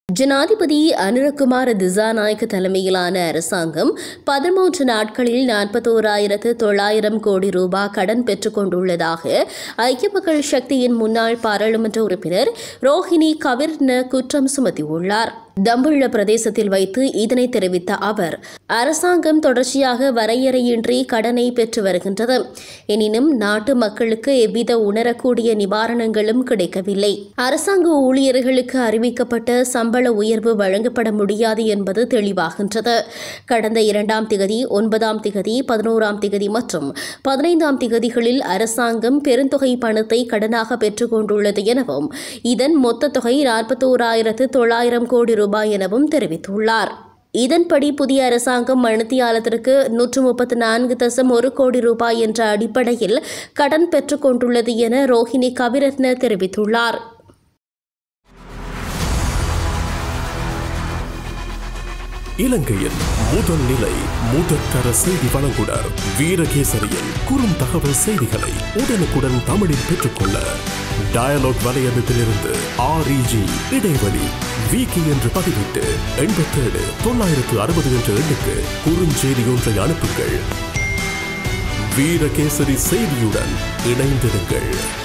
ஜனாதிபதி அனுரகுமார திசாநாயக்க தலைமையிலான அரசாங்கம் பதிமூன்று நாட்களில் நாற்பத்தோராயிரத்து தொள்ளாயிரம் கோடி ரூபாய் கடன் பெற்றுக் கொண்டுள்ளதாக ஐக்கிய மக்கள் சக்தியின் முன்னாள் பாராளுமன்ற உறுப்பினர் ரோஹிணி கவிர்ன குற்றம் சுமத்தியுள்ளார் தம்புள்ள பிரதேசத்தில் வைத்து இதனை தெரிவித்த அவர் அரசாங்கம் தொடர்ச்சியாக வரையறையின்றி கடனை பெற்று வருகின்றது எனினும் நாட்டு மக்களுக்கு எவ்வித உணரக்கூடிய நிவாரணங்களும் கிடைக்கவில்லை அரசாங்க ஊழியர்களுக்கு அறிவிக்கப்பட்ட சம்பள உயர்வு வழங்கப்பட முடியாது என்பது தெளிவாகின்றது கடந்த இரண்டாம் திகதி ஒன்பதாம் திகதி பதினோராம் திகதி மற்றும் பதினைந்தாம் திகதிகளில் அரசாங்கம் பெருந்தொகை பணத்தை கடனாக பெற்றுக் கொண்டுள்ளது எனவும் இதன் மொத்த தொகை நாற்பத்தோராயிரத்து தொள்ளாயிரம் கோடி ரூபாய் எனவும் தெரிவித்துள்ளார் இதன்படி புதிய அரசாங்கம் மணித்தியாலத்திற்கு நூற்று முப்பத்தி நான்கு தசம் ஒரு கோடி ரூபாய் என்ற அடிப்படையில் கடன் பெற்றுக் கொண்டுள்ளது என ரோஹிணி கவிரத்ன தெரிவித்துள்ளார் இலங்கையின் முதல் நிலை முதற்கர செய்தி வழங்குனர் வீரகேசரியில் குறும் தகவல் செய்திகளை உடனுக்குடன் தமிழில் பெற்றுக்கொள்ள டயலாக் வலையமைப்பிலிருந்து ஆர்இஜி இடைவெளி விகி என்று பதிவிட்டு எண்பத்தேழு தொள்ளாயிரத்து அறுபது என்ற எண்ணுக்கு குறுஞ்செய்தி ஒன்றை அனுப்புங்கள் வீரகேசரி செய்தியுடன் இணைந்திருங்கள்